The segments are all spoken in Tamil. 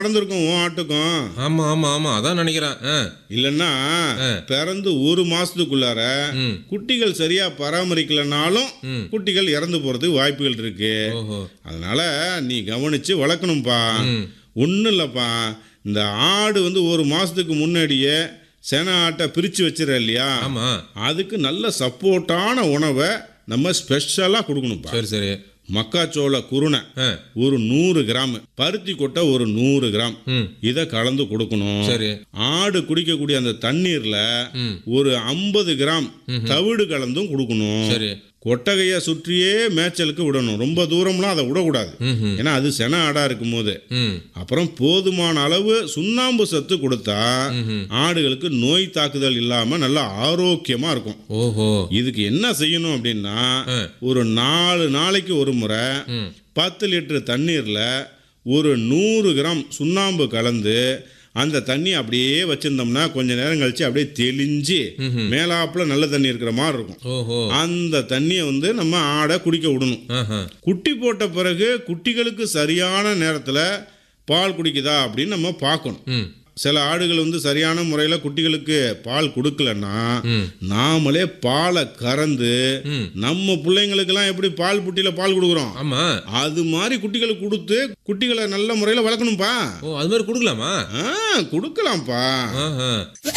நடந்திருக்கும் உன் ஆட்டுக்கும் ஆமா ஆமா ஆமா அதான் நினைக்கிறேன் ஆ, இல்லைன்னா பிறந்து ஒரு மாசத்துக்குள்ளார ம். குட்டிகள் சரியா பராமரிக்கலனாலும் ம். குட்டிகள் இறந்து போறதுக்கு வாய்ப்புகள் இருக்கு ஓஹோ அதனால நீ கவனிச்சு வளர்க்கணும்ப்பா ம். ஒன்றும் இல்லைப்பா இந்த ஆடு வந்து ஒரு மாசத்துக்கு முன்னாடியே சென ஆட்டை பிரித்து வச்சிடற இல்லையா ஆமா அதுக்கு நல்ல சப்போர்ட்டான உணவை நம்ம ஸ்பெஷலாக கொடுக்கணும்ப்பா சரி சரி மக்காச்சோள குருணை ஆ, ஒரு நூறு கிராம் பருத்தி கொட்டை ஒரு நூறு கிராம் ம் இதை கலந்து கொடுக்கணும் சரி ஆடு குடிக்கக்கூடிய அந்த தண்ணீர்ல ம் ஒரு ஐம்பது கிராம் தவிடு கலந்தும் கொடுக்கணும் சரி கொட்டகையை சுற்றியே மேய்ச்சலுக்கு விடணும் ரொம்ப தூரம்லாம் அதை விடக்கூடாது ம் ஏன்னா அது சென ஆடா இருக்கும் போது ம் அப்புறம் போதுமான அளவு சுண்ணாம்பு சத்து கொடுத்தா ம்ஹும். ஆடுகளுக்கு நோய் தாக்குதல் இல்லாம நல்லா ஆரோக்கியமா இருக்கும் ஓஹோ இதுக்கு என்ன செய்யணும் அப்படின்னா ஆ. ஒரு நாலு நாளைக்கு ஒரு முறை ம் பத்து லிட்டர் தண்ணீரில் ஒரு நூறு கிராம் சுண்ணாம்பு கலந்து அந்த தண்ணி அப்படியே வச்சிருந்தோம்னா கொஞ்ச நேரம் கழிச்சு அப்படியே தெளிஞ்சு ம்ஹும். மேலாப்புல நல்ல தண்ணி இருக்கிற மாதிரி இருக்கும் ஓஹோ அந்த தண்ணியை வந்து நம்ம ஆடை குடிக்க விடணும் ஆஹா குட்டி போட்ட பிறகு குட்டிகளுக்கு சரியான நேரத்தில் பால் குடிக்குதா அப்படின்னு நம்ம பார்க்கணும் ம் சில ஆடுகள் வந்து சரியான முறையில் குட்டிகளுக்கு பால் கொடுக்கலன்னா ம் நாமளே பாலை கறந்து ம் நம்ம பிள்ளைங்களுக்கெல்லாம் எப்படி பால் புட்டியில் பால் கொடுக்குறோம் ஆமா அது மாதிரி குட்டிகளுக்கு கொடுத்து குட்டிகளை நல்ல முறையில் வளர்க்கணும்ப்பா ஓ அது மாதிரி கொடுக்கலாமா ஆ கொடுக்கலாம்ப்பா ஆஹா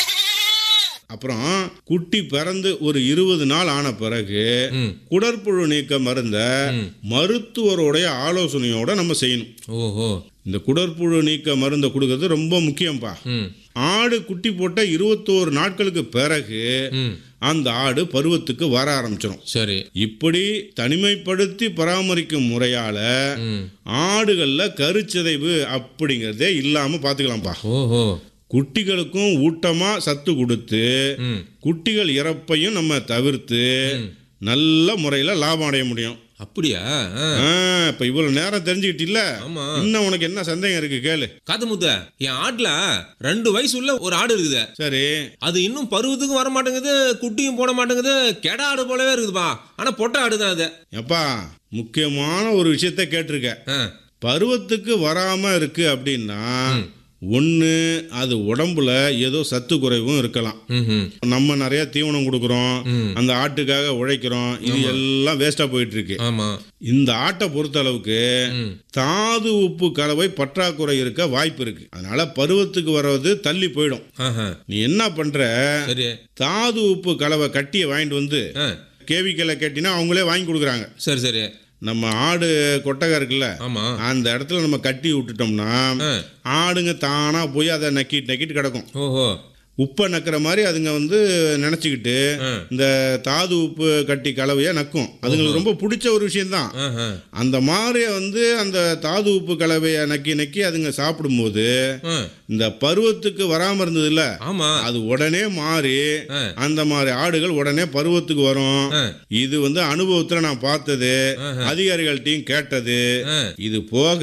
அப்புறம் குட்டி பிறந்து ஒரு இருபது நாள் ஆன பிறகு ம் குடற்புழு நீக்க மருந்த ம். மருத்துவருடைய ஆலோசனையோட நம்ம செய்யணும் ஓஹோ இந்த குடற்புழு நீக்க மருந்தை கொடுக்கறது ரொம்ப முக்கியம்ப்பா ம் ஆடு குட்டி போட்ட இருபத்தோரு நாட்களுக்கு பிறகு ம் அந்த ஆடு பருவத்துக்கு வர ஆரம்பிச்சிடும் சரி இப்படி தனிமைப்படுத்தி பராமரிக்கும் முறையால ம் ஆடுகள்ல கருச்சிதைவு அப்படிங்கிறதே இல்லாம பாத்துக்கலாம்ப்பா ஓஹோ குட்டிகளுக்கும் ஊட்டமா சத்து கொடுத்து ம் குட்டிகள் இறப்பையும் நம்ம தவிர்த்து ம். நல்ல முறையில் லாபம் அடைய முடியும் அப்படியா ஆ. ஆ, இப்ப இவ்வளவு நேரம் தெரிஞ்சுக்கிட்டில்ல ஆமா இன்னும் உனக்கு என்ன சந்தேகம் இருக்கு கேளு காத்து முத்த என் ஆட்டுல ரெண்டு வயசு உள்ள ஒரு ஆடு இருக்குது சரி அது இன்னும் பருவத்துக்கும் வர மாட்டேங்குது குட்டியும் போட மாட்டேங்குது கெடா ஆடு போலவே இருக்குதுப்பா ஆனா பொட்டை ஆடு தான் அது எப்பா முக்கியமான ஒரு விஷயத்த கேட்டிருக்க ஆ, பருவத்துக்கு வராம இருக்கு அப்படின்னா ஒன்று அது உடம்புல ஏதோ சத்து குறைவும் இருக்கலாம் ம்ஹும். நம்ம நிறைய தீவனம் கொடுக்குறோம் ம். அந்த ஆட்டுக்காக உழைக்கிறோம் இது எல்லாம் வேஸ்டா போயிட்டு இருக்கு ஆமா இந்த ஆட்டை பொறுத்த அளவுக்கு ம். தாது உப்பு கலவை பற்றாக்குறை இருக்க வாய்ப்பு இருக்கு அதனால பருவத்துக்கு வர்றது தள்ளி போயிடும் ஆஹா. நீ என்ன பண்ற சரி தாது உப்பு கலவை கட்டியை வாங்கிட்டு வந்து ஆ, கேவிக்கலை கேட்டினா அவங்களே வாங்கி கொடுக்குறாங்க சரி சரி நம்ம ஆடு கொட்டகை இருக்குல்ல ஆமா அந்த இடத்துல நம்ம கட்டி விட்டுட்டோம்னா ஆ, ஆடுங்க தானா போய் அதை நக்கிட்டு நக்கிட்டு கிடக்கும் ஓஹோ உப்பை நக்கிற மாதிரி அதுங்க வந்து நினச்சிக்கிட்டு ஆ, இந்த தாது உப்பு கட்டி கலவையை நக்கும் அதுங்களுக்கு ரொம்ப பிடிச்ச ஒரு விஷயம்தான் ஆஹா. அந்த மாதிரி வந்து அந்த தாது உப்பு கலவையை நக்கி நக்கி அதுங்க சாப்பிடும்போது ஆ, இந்த பருவத்துக்கு வராமல் இருந்ததுல்ல ஆமா அது உடனே மாறி ஆ, அந்த மாதிரி ஆடுகள் உடனே பருவத்துக்கு வரும் ஆ, இது வந்து அனுபவத்தில் நான் பார்த்தது ஆஹா. அதிகாரிகள்ட்டையும் கேட்டது ஆ. இது போக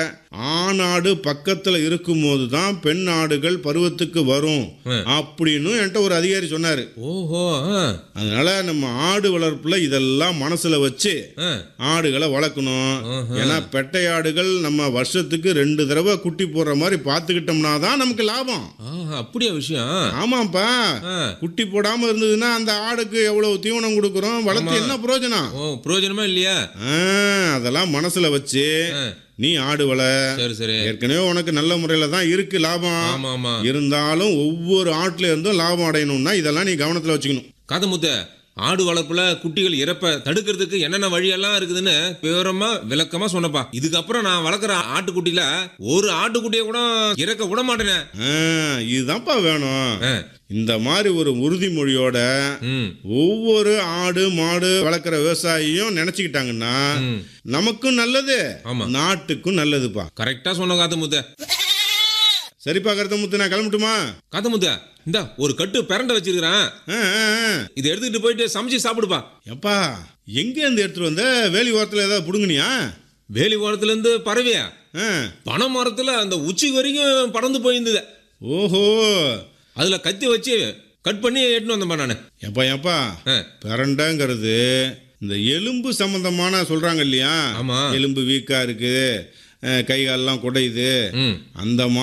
ஆணாடு பக்கத்துல இருக்கும்போது தான் பெண் ஆடுகள் பருவத்துக்கு வரும் ஆ. அப்படின்னு என்கிட்ட ஒரு அதிகாரி சொன்னாரு ஓஹோ ஆ, அதனால நம்ம ஆடு வளர்ப்புல இதெல்லாம் மனசுல வச்சு ஆ, ஆடுகளை வளர்க்கணும் ஆஹா. ஏன்னா பெட்டை ஆடுகள் நம்ம வருஷத்துக்கு ரெண்டு தடவை குட்டி போடுற மாதிரி பார்த்துக்கிட்டோம்னா தான் நமக்கு லாபம் ஆஹா, அப்படியா விஷயம் ஆமாப்பா ஆ, குட்டி போடாம இருந்ததுன்னா அந்த ஆடுக்கு எவ்வளவு தீவனம் கொடுக்குறோம் வளர்த்து என்ன பிரயோஜனம் ஓ பிரயோஜனமா இல்லையா ஆ, அதெல்லாம் மனசுல வச்சு ஆ, நீ ஆடு வள சரி சரி ஏற்கனவே உனக்கு நல்ல முறையில் தான் இருக்கு லாபம் ஆமா ஆமா இருந்தாலும் ஒவ்வொரு ஆட்டுல இருந்தும் லாபம் அடையணும்னா இதெல்லாம் நீ கவனத்தில் வச்சுக்கணும் காது முத்த ஆடு வளர்ப்புல குட்டிகள் இறப்ப தடுக்கிறதுக்கு என்னென்ன வழியெல்லாம் இருக்குதுன்னு விவரமா விளக்கமா சொன்னப்பா இதுக்கப்புறம் நான் வளர்க்குற ஆட்டுக்குட்டியில ஒரு ஆட்டுக்குட்டியை கூட இறக்க விட மாட்டேனே ஆ, இதுதான்ப்பா வேணும் ஆ, இந்த மாதிரி ஒரு உறுதிமொழியோட ம் ஒவ்வொரு ஆடு மாடு வளர்க்குற விவசாயியும் நினைச்சுக்கிட்டாங்கன்னா ம். நமக்கும் நல்லது ஆமா. நாட்டுக்கும் நல்லதுப்பா கரெக்டா சொன்ன காத்து முத்த சரிப்பா கருத்த முத்து நான் கிளம்பட்டுமா காத்து முத்த இந்த ஒரு கட்டு பிரண்டை வச்சிருக்கிறேன் ஆ, ஆ, ஆ. இதை எடுத்துக்கிட்டு போயிட்டு சமைச்சு சாப்பிடுப்பா எப்பா எங்க இருந்து எடுத்துட்டு வந்த வேலி ஓரத்தில் ஏதாவது புடுங்குனியா வேலி ஓரத்துல இருந்து பறவையா ஆ. பனை மரத்துல அந்த உச்சி வரைக்கும் பறந்து போயிருந்தது ஓஹோ அதுல கத்தி வச்சு கட் பண்ணி எடுத்துன்னு வந்தேன்ப்பா நான் எப்பா எப்பா பிரண்டைங்கிறது இந்த எலும்பு சம்பந்தமான சொல்றாங்க இல்லையா ஆமா. எலும்பு வீக்கா இருக்கு அஹ், கை காலெல்லாம் குடையுது ம் அந்த